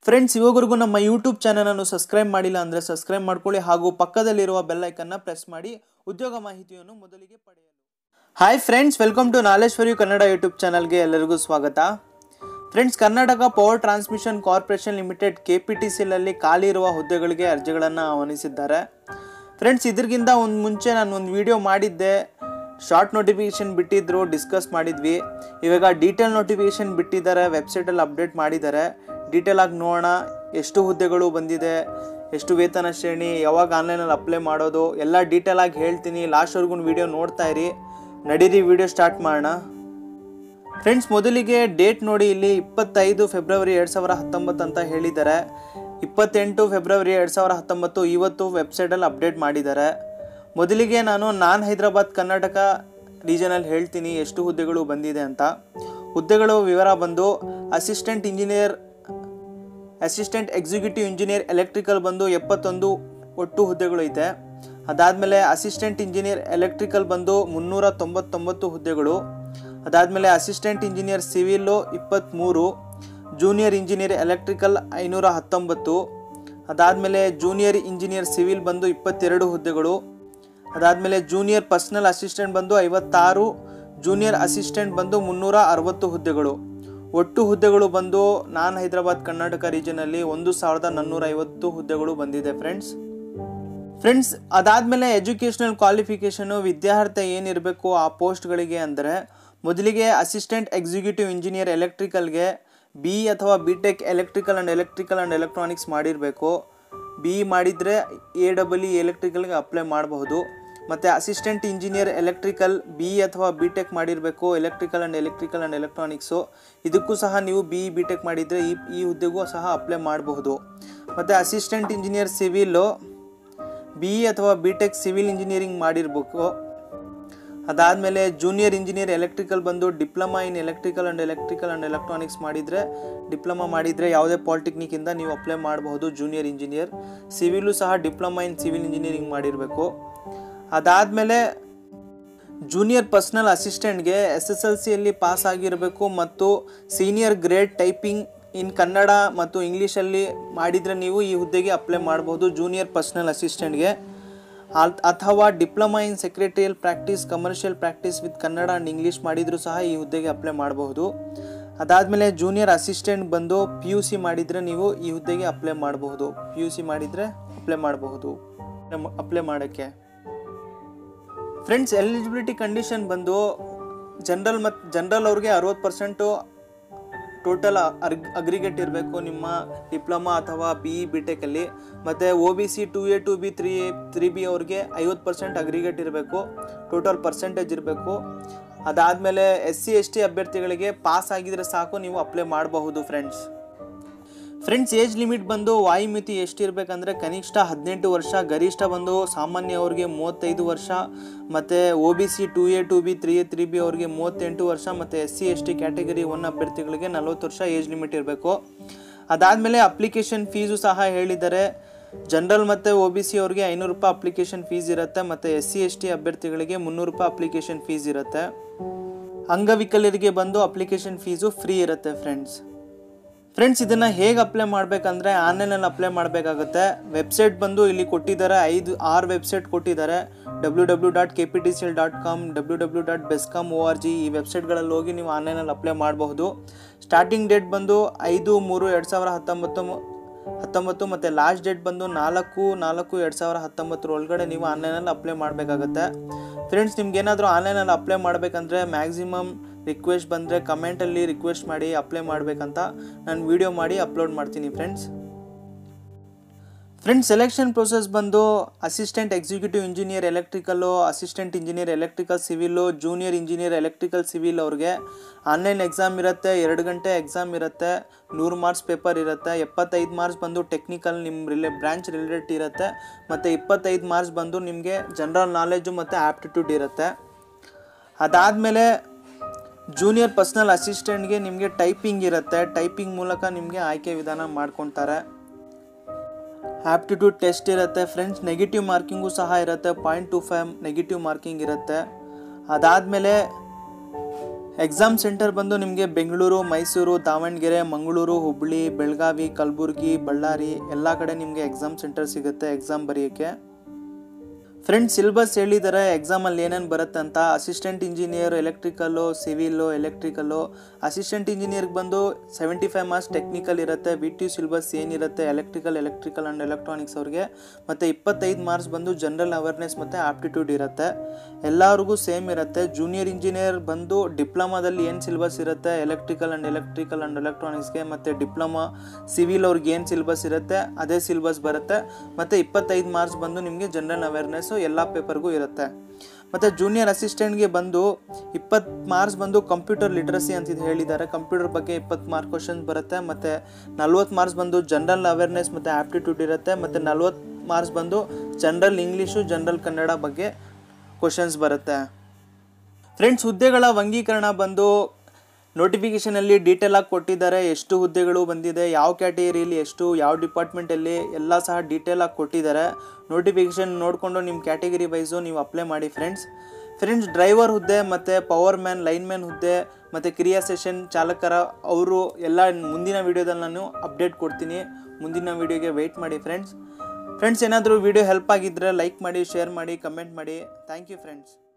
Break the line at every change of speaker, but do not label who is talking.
friends ಇವಾಗರೆಗೂ ನಮ್ಮ YouTube ಚಾನಲನ್ನು subscribe ಮಾಡಿಲ್ಲ ಅಂದರೆ ಸಬ್ಸ್ಕ್ರೈಬ್ ಮಾಡ್ಕೊಳ್ಳಿ ಹಾಗೂ ಪಕ್ಕದಲ್ಲಿರುವ ಬೆಲ್ಲೈಕನ್ನ ಪ್ರೆಸ್ ಮಾಡಿ ಉದ್ಯೋಗ ಮಾಹಿತಿಯನ್ನು ಮೊದಲಿಗೆ ಪಡೆಯಲು hi friends welcome to knowledge for you Kannada YouTube ಚಾನಲ್ಗೆ ಎಲ್ಲರಿಗೂ ಸ್ವಾಗತ friends Karnataka power transmission corporation limited K P T ಸಿಲಲ್ಲಿ ಖಾಲಿ ಇರುವ ಹುದ್ದೆಗಳಿಗೆ ಅರ್ಜಿಗಳನ್ನು ಆಹ್ವಾನಿಸಿದ್ದಾರೆ ಫ್ರೆಂಡ್ಸ್ ಇದ್ರಿಗಿಂತ ಒಂದು ಮುಂಚೆ ನಾನು ಒಂದು ವಿಡಿಯೋ ಮಾಡಿದ್ದೆ ಶಾರ್ಟ್ ನೋಟಿಫಿಕೇಶನ್ ಬಿಟ್ಟಿದ್ರು ಡಿಸ್ಕಸ್ ಮಾಡಿದ್ವಿ ಇವಾಗ ಡೀಟೇಲ್ ನೋಟಿಫಿಕೇಶನ್ ಬಿಟ್ಟಿದ್ದಾರೆ ವೆಬ್ಸೈಟಲ್ಲಿ ಅಪ್ಡೇಟ್ ಮಾಡಿದ್ದಾರೆ ಡೀಟೇಲ್ ಆಗಿ ನೋಡೋಣ ಎಷ್ಟು ಹುದ್ದೆಗಳು ಬಂದಿದೆ ಎಷ್ಟು ವೇತನ ಶ್ರೇಣಿ ಯಾವಾಗ ಆನ್ಲೈನಲ್ಲಿ ಅಪ್ಲೈ ಮಾಡೋದು ಎಲ್ಲ ಡೀಟೇಲ್ ಆಗಿ ಹೇಳ್ತೀನಿ ಲಾಸ್ಟ್ವರೆಗೂ ವಿಡಿಯೋ ನೋಡ್ತಾ ಇರಿ ನಡೀರಿ ವಿಡಿಯೋ ಸ್ಟಾರ್ಟ್ ಮಾಡೋಣ ಫ್ರೆಂಡ್ಸ್ ಮೊದಲಿಗೆ ಡೇಟ್ ನೋಡಿ ಇಲ್ಲಿ ಇಪ್ಪತ್ತೈದು ಫೆಬ್ರವರಿ ಎರಡು ಸಾವಿರ ಹತ್ತೊಂಬತ್ತು ಅಂತ ಹೇಳಿದ್ದಾರೆ ಇಪ್ಪತ್ತೆಂಟು ಫೆಬ್ರವರಿ ಎರಡು ಸಾವಿರ ಹತ್ತೊಂಬತ್ತು ಇವತ್ತು ವೆಬ್ಸೈಟಲ್ಲಿ ಅಪ್ಡೇಟ್ ಮಾಡಿದ್ದಾರೆ ಮೊದಲಿಗೆ ನಾನು ನಾನ್ ಹೈದರಾಬಾದ್ ಕರ್ನಾಟಕ ರೀಜನಲ್ಲಿ ಹೇಳ್ತೀನಿ ಎಷ್ಟು ಹುದ್ದೆಗಳು ಬಂದಿದೆ ಅಂತ ಹುದ್ದೆಗಳು ವಿವರ ಬಂದು assistant engineer assistant executive engineer electrical ಬಂದು ಎಪ್ಪತ್ತೊಂದು ಒಟ್ಟು ಹುದ್ದೆಗಳು ಐತೆ ಅದಾದಮೇಲೆ ಅಸಿಸ್ಟೆಂಟ್ ಇಂಜಿನಿಯರ್ ಎಲೆಕ್ಟ್ರಿಕಲ್ ಬಂದು ಮುನ್ನೂರ ತೊಂಬತ್ತೊಂಬತ್ತು ಹುದ್ದೆಗಳು ಅದಾದಮೇಲೆ ಅಸಿಸ್ಟೆಂಟ್ ಇಂಜಿನಿಯರ್ ಸಿವಿಲ್ಲು ಇಪ್ಪತ್ತ್ಮೂರು ಜೂನಿಯರ್ ಇಂಜಿನಿಯರ್ ಎಲೆಕ್ಟ್ರಿಕಲ್ ಐನೂರ ಹತ್ತೊಂಬತ್ತು ಅದಾದಮೇಲೆ ಜೂನಿಯರ್ ಇಂಜಿನಿಯರ್ ಸಿವಿಲ್ ಬಂದು ಇಪ್ಪತ್ತೆರಡು ಹುದ್ದೆಗಳು ಅದಾದಮೇಲೆ ಜೂನಿಯರ್ ಪರ್ಸನಲ್ ಅಸಿಸ್ಟೆಂಟ್ ಬಂದು ಐವತ್ತಾರು ಜೂನಿಯರ್ ಅಸಿಸ್ಟೆಂಟ್ ಬಂದು ಮುನ್ನೂರ ಅರವತ್ತು ಹುದ್ದೆಗಳು ಒಟ್ಟು ಹುದ್ದೆಗಳು ಬಂದು ನಾನ್ ಹೈದರಾಬಾದ್ ಕರ್ನಾಟಕ ರೀಜನಲ್ಲಿ ಒಂದು ಸಾವಿರದ ನಾನ್ನೂರ ಐವತ್ತು ಹುದ್ದೆಗಳು ಬಂದಿದೆ ಫ್ರೆಂಡ್ಸ್ ಫ್ರೆಂಡ್ಸ್ ಅದಾದಮೇಲೆ ಎಜುಕೇಷನಲ್ ಕ್ವಾಲಿಫಿಕೇಷನು ವಿದ್ಯಾರ್ಥಿ ಏನಿರಬೇಕು ಆ ಪೋಸ್ಟ್ಗಳಿಗೆ ಅಂದರೆ ಮೊದಲಿಗೆ ಅಸಿಸ್ಟೆಂಟ್ ಎಕ್ಸಿಕ್ಯೂಟಿವ್ ಇಂಜಿನಿಯರ್ ಎಲೆಕ್ಟ್ರಿಕಲ್ಗೆ ಬಿ ಅಥವಾ B tech electrical and electrical and electronics ಮಾಡಿರಬೇಕು ಬಿ ಮಾಡಿದರೆ ಎ ಡಬಲ್ ಇ ಎಲೆಕ್ಟ್ರಿಕಲ್ಗೆ ಅಪ್ಲೈ ಮಾಡಬಹುದು ಮತ್ತು ಅಸಿಸ್ಟೆಂಟ್ ಇಂಜಿನಿಯರ್ ಎಲೆಕ್ಟ್ರಿಕಲ್ ಬಿ ಅಥವಾ ಬಿ ಟೆಕ್ ಮಾಡಿರಬೇಕು electrical and electrical and electronics ಇದಕ್ಕೂ ಸಹ ನೀವು ಬಿ ಬಿ ಟೆಕ್ ಮಾಡಿದರೆ ಈ ಈ ಹುದ್ದೆಗೂ ಸಹ ಅಪ್ಲೈ ಮಾಡಬಹುದು ಮತ್ತು assistant engineer civil B E ಅಥವಾ ಬಿ ಟೆಕ್ ಸಿವಿಲ್ ಇಂಜಿನಿಯರಿಂಗ್ ಮಾಡಿರಬೇಕು ಅದಾದಮೇಲೆ ಜೂನಿಯರ್ ಇಂಜಿನಿಯರ್ ಎಲೆಕ್ಟ್ರಿಕಲ್ ಬಂದು diploma in electrical and electrical and electronics ಮಾಡಿದರೆ ಡಿಪ್ಲೊಮಾ ಮಾಡಿದರೆ ಯಾವುದೇ ಪಾಲಿಟೆಕ್ನಿಕ್ಕಿಂದ ನೀವು ಅಪ್ಲೈ ಮಾಡಬಹುದು ಜೂನಿಯರ್ ಇಂಜಿನಿಯರ್ ಸಿವಿಲು ಸಹ ಡಿಪ್ಲೊಮಾ ಇನ್ ಸಿವಿಲ್ ಇಂಜಿನಿಯರಿಂಗ್ ಮಾಡಿರಬೇಕು ಅದಾದಮೇಲೆ ಜೂನಿಯರ್ ಪರ್ಸ್ನಲ್ ಅಸಿಸ್ಟೆಂಟ್ಗೆ ಎಸ್ ಎಸ್ ಎಲ್ ಸಿಯಲ್ಲಿ ಪಾಸ್ ಆಗಿರಬೇಕು ಮತ್ತು senior grade typing in Kannada ಮತ್ತು ಇಂಗ್ಲೀಷಲ್ಲಿ ಮಾಡಿದರೆ ನೀವು ಈ ಹುದ್ದೆಗೆ ಅಪ್ಲೈ ಮಾಡ್ಬೋದು ಜೂನಿಯರ್ ಪರ್ಸ್ನಲ್ ಅಸಿಸ್ಟೆಂಟ್ಗೆ ಅಥವಾ diploma in secretarial practice commercial practice with Kannada and English ಮಾಡಿದರೂ ಸಹ ಈ ಹುದ್ದೆಗೆ ಅಪ್ಲೈ ಮಾಡಬಹುದು ಅದಾದಮೇಲೆ ಜೂನಿಯರ್ ಅಸಿಸ್ಟೆಂಟ್ ಬಂದು ಪಿ ಯು ಸಿ ಮಾಡಿದರೆ ನೀವು ಈ ಹುದ್ದೆಗೆ ಅಪ್ಲೈ ಮಾಡಬಹುದು ಪಿ ಯು ಸಿ ಮಾಡಿದರೆ ಅಪ್ಲೈ ಮಾಡಬಹುದು ಅಪ್ಲೈ ಮಾಡೋಕ್ಕೆ ಫ್ರೆಂಡ್ಸ್ ಎಲಿಜಿಬಿಲಿಟಿ ಕಂಡೀಷನ್ ಬಂದು ಜನರಲ್ ಮತ್ತು ಜನರಲ್ ಅವ್ರಿಗೆ ಅರವತ್ತು ಪರ್ಸೆಂಟು ಟೋಟಲ್ ಅರ್ಗ್ ಅಗ್ರಿಗೇಟ್ ಇರಬೇಕು ನಿಮ್ಮ ಡಿಪ್ಲೊಮಾ ಅಥವಾ ಬಿ ಇ ಬಿ ಟೆಕಲ್ಲಿ ಮತ್ತು O B C two A two B three A three B ಅವ್ರಿಗೆ ಐವತ್ತು ಪರ್ಸೆಂಟ್ ಅಗ್ರಿಗೇಟ್ ಇರಬೇಕು ಟೋಟಲ್ ಪರ್ಸೆಂಟೇಜ್ ಇರಬೇಕು ಅದಾದಮೇಲೆ ಎಸ್ ಸಿ ಎಸ್ ಟಿ ಅಭ್ಯರ್ಥಿಗಳಿಗೆ ಪಾಸ್ ಆಗಿದ್ರೆ ಸಾಕು ನೀವು ಅಪ್ಲೈ ಮಾಡಬಹುದು ಫ್ರೆಂಡ್ಸ್ ಫ್ರೆಂಡ್ಸ್ ಏಜ್ ಲಿಮಿಟ್ ಬಂದು ವಾಯುಮಿತಿ ಎಷ್ಟಿರಬೇಕಂದ್ರೆ ಕನಿಷ್ಠ ಹದಿನೆಂಟು ವರ್ಷ ಗರಿಷ್ಠ ಬಂದು ಸಾಮಾನ್ಯ ಅವ್ರಿಗೆ ಮೂವತ್ತೈದು ವರ್ಷ ಮತ್ತು O B C two A two B three A three B ಅವ್ರಿಗೆ ಮೂವತ್ತೆಂಟು ವರ್ಷ ಮತ್ತು S C S T category one ಅಭ್ಯರ್ಥಿಗಳಿಗೆ ನಲ್ವತ್ತು ವರ್ಷ ಏಜ್ ಲಿಮಿಟ್ ಇರಬೇಕು ಅದಾದಮೇಲೆ ಅಪ್ಲಿಕೇಶನ್ ಫೀಸು ಸಹ ಹೇಳಿದ್ದಾರೆ ಜನರಲ್ ಮತ್ತು ಒ ಬಿ ಸಿ ಅವ್ರಿಗೆ ಐನೂರು ರೂಪಾಯಿ ಅಪ್ಲಿಕೇಶನ್ ಫೀಸ್ ಇರುತ್ತೆ ಮತ್ತು ಎಸ್ ಸಿ ಎಸ್ ಟಿ ಅಭ್ಯರ್ಥಿಗಳಿಗೆ ಮುನ್ನೂರು ರೂಪಾಯಿ ಅಪ್ಲಿಕೇಶನ್ ಫೀಸ್ ಇರುತ್ತೆ ಅಂಗವಿಕಲರಿಗೆ ಬಂದು ಅಪ್ಲಿಕೇಶನ್ ಫೀಸು ಫ್ರೀ ಇರುತ್ತೆ ಫ್ರೆಂಡ್ಸ್ ಫ್ರೆಂಡ್ಸ್ ಇದನ್ನು ಹೇಗೆ ಅಪ್ಲೈ ಮಾಡಬೇಕಂದ್ರೆ ಆನ್ಲೈನಲ್ಲಿ ಅಪ್ಲೈ ಮಾಡಬೇಕಾಗುತ್ತೆ ವೆಬ್ಸೈಟ್ ಬಂದು ಇಲ್ಲಿ ಕೊಟ್ಟಿದ್ದಾರೆ ಐದು ಆರು ವೆಬ್ಸೈಟ್ ಕೊಟ್ಟಿದ್ದಾರೆ W W dot K P T C L dot com W W dot Bescom O R G ಈ ವೆಬ್ಸೈಟ್ಗಳಲ್ಲಿ ಹೋಗಿ ನೀವು ಆನ್ಲೈನಲ್ಲಿ ಅಪ್ಲೈ ಮಾಡಬಹುದು ಸ್ಟಾರ್ಟಿಂಗ್ ಡೇಟ್ ಬಂದು ಐದು ಮೂರು ಎರಡು ಸಾವಿರ ಹತ್ತೊಂಬತ್ತು ಹತ್ತೊಂಬತ್ತು ಮತ್ತು ಲಾಸ್ಟ್ ಡೇಟ್ ಬಂದು ನಾಲ್ಕು ನಾಲ್ಕು ಎರಡು ಸಾವಿರ ಹತ್ತೊಂಬತ್ತರ ಒಳಗಡೆ ನೀವು ಆನ್ಲೈನಲ್ಲಿ ಅಪ್ಲೈ ಮಾಡಬೇಕಾಗತ್ತೆ ಫ್ರೆಂಡ್ಸ್ ನಿಮ್ಗೆ ಏನಾದರೂ ಆನ್ಲೈನಲ್ಲಿ ಅಪ್ಲೈ ಮಾಡಬೇಕಂದ್ರೆ ಮ್ಯಾಕ್ಸಿಮಮ್ ರಿಕ್ವೆಸ್ಟ್ ಬಂದರೆ ಕಮೆಂಟಲ್ಲಿ ರಿಕ್ವೆಸ್ಟ್ ಮಾಡಿ ಅಪ್ಲೈ ಮಾಡಬೇಕಂತ ನಾನು ವೀಡಿಯೋ ಮಾಡಿ ಅಪ್ಲೋಡ್ ಮಾಡ್ತೀನಿ ಫ್ರೆಂಡ್ಸ್ ಫ್ರೆಂಡ್ಸ್ ಸೆಲೆಕ್ಷನ್ ಪ್ರೊಸೆಸ್ ಬಂದು assistant executive engineer electrical assistant engineer electrical civil junior engineer electrical civil ಅವ್ರಿಗೆ ಆನ್ಲೈನ್ ಎಕ್ಸಾಮ್ ಇರುತ್ತೆ ಎರಡು ಗಂಟೆ ಎಕ್ಸಾಮ್ ಇರುತ್ತೆ ನೂರು ಮಾರ್ಕ್ಸ್ ಪೇಪರ್ ಇರುತ್ತೆ ಎಪ್ಪತ್ತೈದು ಮಾರ್ಕ್ಸ್ ಬಂದು ಟೆಕ್ನಿಕಲ್ ನಿಮ್ಮ ರಿಲೇ ಬ್ರ್ಯಾಂಚ್ ರಿಲೇಟೆಡ್ ಇರುತ್ತೆ ಮತ್ತು ಇಪ್ಪತ್ತೈದು ಮಾರ್ಕ್ಸ್ ಬಂದು ನಿಮಗೆ ಜನರಲ್ ನಾಲೆಜು ಮತ್ತು ಆ್ಯಪ್ಟಿಟ್ಯೂಡ್ ಇರುತ್ತೆ ಅದಾದಮೇಲೆ ಜೂನಿಯರ್ ಪರ್ಸ್ನಲ್ ಅಸಿಸ್ಟೆಂಟ್ಗೆ ನಿಮಗೆ ಟೈಪಿಂಗ್ ಇರುತ್ತೆ ಟೈಪಿಂಗ್ ಮೂಲಕ ನಿಮಗೆ ಆಯ್ಕೆ ವಿಧಾನ ಮಾಡ್ಕೊತಾರೆ ಆ್ಯಪ್ಟಿಟ್ಯೂಡ್ ಟೆಸ್ಟ್ ಇರುತ್ತೆ ಫ್ರೆಂಡ್ಸ್ ನೆಗೆಟಿವ್ ಮಾರ್ಕಿಂಗು ಸಹ ಇರುತ್ತೆ point two five negative marking ಇರುತ್ತೆ ಅದಾದಮೇಲೆ ಎಕ್ಸಾಮ್ ಸೆಂಟರ್ ಬಂದು ನಿಮಗೆ ಬೆಂಗಳೂರು ಮೈಸೂರು ದಾವಣಗೆರೆ ಮಂಗಳೂರು ಹುಬ್ಬಳ್ಳಿ ಬೆಳಗಾವಿ ಕಲಬುರಗಿ ಬಳ್ಳಾರಿ ಎಲ್ಲ ಕಡೆ ನಿಮಗೆ ಎಕ್ಸಾಮ್ ಸೆಂಟರ್ ಸಿಗುತ್ತೆ ಎಕ್ಸಾಮ್ ಬರೆಯೋಕ್ಕೆ ಫ್ರೆಂಡ್ಸ್ ಸಿಲೆಬಸ್ ಹೇಳಿದ್ದಾರೆ ಎಕ್ಸಾಮಲ್ಲಿ ಏನೇನು ಬರುತ್ತೆ ಅಂತ assistant engineer electrical civil electrical assistant ಇಂಜಿನಿಯರ್ಗೆ ಬಂದು ಸೆವೆಂಟಿ ಫೈವ್ ಮಾರ್ಕ್ಸ್ ಟೆಕ್ನಿಕಲ್ ಇರುತ್ತೆ ವಿ ಟಿ ಸಿಲೆಬಸ್ ಏನಿರುತ್ತೆ ಎಲೆಕ್ಟ್ರಿಕಲ್ ಎಲೆಕ್ಟ್ರಿಕಲ್ ಆ್ಯಂಡ್ ಎಲೆಕ್ಟ್ರಾನಿಕ್ಸ್ ಅವ್ರಿಗೆ ಮತ್ತು ಇಪ್ಪತ್ತೈದು ಮಾರ್ಕ್ಸ್ ಬಂದು ಜನರಲ್ ಅವೇರ್ನೆಸ್ ಮತ್ತು ಆಪ್ಟಿಟ್ಯೂಡ್ ಇರುತ್ತೆ ಎಲ್ಲರಿಗೂ ಸೇಮ್ ಇರುತ್ತೆ ಜೂನಿಯರ್ ಇಂಜಿನಿಯರ್ ಬಂದು ಡಿಪ್ಲೊಮಾದಲ್ಲಿ ಏನು ಸಿಲೆಬಸ್ ಇರುತ್ತೆ ಎಲೆಕ್ಟ್ರಿಕಲ್ ಆ್ಯಂಡ್ ಎಲೆಕ್ಟ್ರಿಕಲ್ ಆ್ಯಂಡ್ ಎಲೆಕ್ಟ್ರಾನಿಕ್ಸ್ಗೆ ಮತ್ತು ಡಿಪ್ಲೊಮಾ ಸಿವಿಲ್ ಅವ್ರಿಗೆ ಏನು ಸಿಲೆಬಸ್ ಇರುತ್ತೆ ಅದೇ ಸಿಲೆಬಸ್ ಬರುತ್ತೆ ಮತ್ತು ಇಪ್ಪತ್ತೈದು ಮಾರ್ಕ್ಸ್ ಬಂದು ನಿಮಗೆ ಜನರಲ್ ಅವೇರ್ನೆಸ್ಸು ಎಲ್ಲ ಪೇಪರ್ಗೂ ಇರುತ್ತೆ ಮತ್ತು ಜೂನಿಯರ್ ಅಸಿಸ್ಟೆಂಟ್ಗೆ ಬಂದು ಇಪ್ಪತ್ತು ಮಾರ್ಕ್ಸ್ ಬಂದು ಕಂಪ್ಯೂಟರ್ ಲಿಟ್ರಸಿ ಅಂತ ಇದು ಹೇಳಿದ್ದಾರೆ ಕಂಪ್ಯೂಟರ್ ಬಗ್ಗೆ ಇಪ್ಪತ್ತು ಮಾರ್ಕ್ ಕ್ವಶನ್ಸ್ ಬರುತ್ತೆ ಮತ್ತು ನಲ್ವತ್ತು ಮಾರ್ಕ್ಸ್ ಬಂದು ಜನರಲ್ ಅವೇರ್ನೆಸ್ ಮತ್ತು ಆಪ್ಟಿಟ್ಯೂಡ್ ಇರುತ್ತೆ ಮತ್ತು ನಲ್ವತ್ತು ಮಾರ್ಕ್ಸ್ ಬಂದು ಜನರಲ್ ಇಂಗ್ಲೀಷು ಜನರಲ್ ಕನ್ನಡ ಬಗ್ಗೆ ಕ್ವಶನ್ಸ್ ಬರುತ್ತೆ ಫ್ರೆಂಡ್ಸ್ ಹುದ್ದೆಗಳ ವರ್ಗೀಕರಣ ಬಂದು ನೋಟಿಫಿಕೇಷನಲ್ಲಿ ಡೀಟೇಲ್ ಆಗಿ ಕೊಟ್ಟಿದ್ದಾರೆ ಎಷ್ಟು ಹುದ್ದೆಗಳು ಬಂದಿದೆ ಯಾವ ಕ್ಯಾಟಗರಿಯಲ್ಲಿ ಎಷ್ಟು ಯಾವ ಡಿಪಾರ್ಟ್ಮೆಂಟಲ್ಲಿ ಎಲ್ಲ ಸಹ ಡೀಟೇಲ್ ಆಗಿ ಕೊಟ್ಟಿದ್ದಾರೆ ನೋಟಿಫಿಕೇಷನ್ ನೋಡಿಕೊಂಡು ನಿಮ್ಮ ಕ್ಯಾಟಗರಿ ವೈಸು ನೀವು ಅಪ್ಲೈ ಮಾಡಿ ಫ್ರೆಂಡ್ಸ್ ಫ್ರೆಂಡ್ಸ್ ಡ್ರೈವರ್ ಹುದ್ದೆ ಮತ್ತು ಪವರ್ ಮ್ಯಾನ್ ಲೈನ್ ಮ್ಯಾನ್ ಹುದ್ದೆ ಮತ್ತು ಕ್ರಿಯಾ ಸೆಷನ್ ಚಾಲಕರ ಅವರು ಎಲ್ಲ ಮುಂದಿನ ವೀಡಿಯೋದಲ್ಲಿ ನಾನು ಅಪ್ಡೇಟ್ ಕೊಡ್ತೀನಿ ಮುಂದಿನ ವೀಡಿಯೋಗೆ ವೆಯ್ಟ್ ಮಾಡಿ ಫ್ರೆಂಡ್ಸ್ ಫ್ರೆಂಡ್ಸ್ ಏನಾದರೂ ವೀಡಿಯೋ ಹೆಲ್ಪ್ ಆಗಿದ್ದರೆ ಲೈಕ್ ಮಾಡಿ ಶೇರ್ ಮಾಡಿ ಕಮೆಂಟ್ ಮಾಡಿ ಥ್ಯಾಂಕ್ ಯು ಫ್ರೆಂಡ್ಸ್